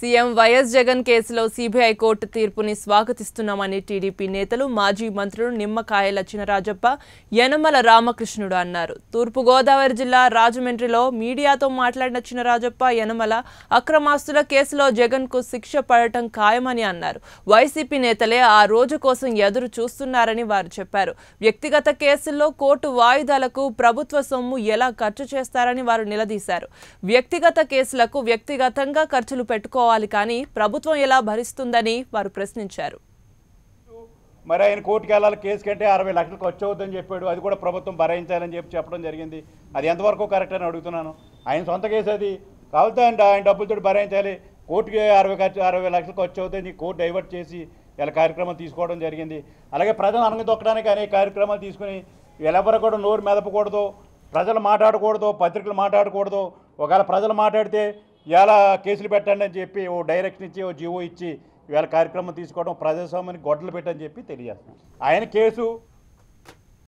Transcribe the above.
CM YS Jagan కేసులో CBI court తీర్పుని స్వాగతిస్తున్నామని TDP నేతలు మాజీ మంత్రులు నిమ్మకాయల చినరాజప్ప యనమల రామకృష్ణుడు అన్నారు తూర్పుగోదావరి జిల్లా రాజమండ్రిలో మీడియాతో మాట్లాడిన చినరాజప్ప యనమల అక్రమాస్తుల కేసులో జగన్ కు శిక్ష పడటం ఖాయమని అన్నారు వైసీపీ నేతలే ఆ రోజు కోసం ఎదురు చూస్తున్నారని వారు చెప్పారు వ్యక్తిగత కేసుల్లో కోర్టు వాయిదాలకు ప్రభుత్వ సొమ్ము ఎలా ఖర్చు చేస్తారని వారు నిలదీశారు వ్యక్తిగత కేసులకు వ్యక్తిగతంగా ఖర్చులు పెట్టుకోవాలి కానీ ప్రభుత్వం ఎలా భరిస్తుందని వారు ప్రశ్నించారు మరి ఆయన కోర్టుకి వెళ్ళాలి కేసు కంటే అరవై లక్షలు ఖర్చు అవుతుందని చెప్పాడు అది కూడా ప్రభుత్వం భరాయించాలని చెప్పి చెప్పడం జరిగింది అది ఎంతవరకు కరెక్ట్ అని అడుగుతున్నాను ఆయన సొంత కేసు అది కావాలంటే ఆయన ఆయన డబ్బులతో భరాయించాలి కోర్టుకి అరవై ఖర్చు అరవై లక్షలు ఖర్చు అవుతుంది కోర్టు డైవర్ట్ చేసి ఇలా కార్యక్రమం తీసుకోవడం జరిగింది అలాగే ప్రజలు అనగదొక్కడానికి అనేక కార్యక్రమాలు తీసుకుని వీళ్ళెవరు కూడా నోరు మెదపకూడదు ప్రజలు మాట్లాడకూడదు పత్రికలు మాట్లాడకూడదు ఒకవేళ ప్రజలు మాట్లాడితే ఇలా కేసులు పెట్టండి అని చెప్పి ఓ డైరెక్షన్ ఇచ్చి ఓ జీవో ఇచ్చి ఇవాళ కార్యక్రమం తీసుకోవడం ప్రజాస్వామ్యానికి గొడ్డలు పెట్టని చెప్పి తెలియజేస్తున్నాం ఆయన కేసు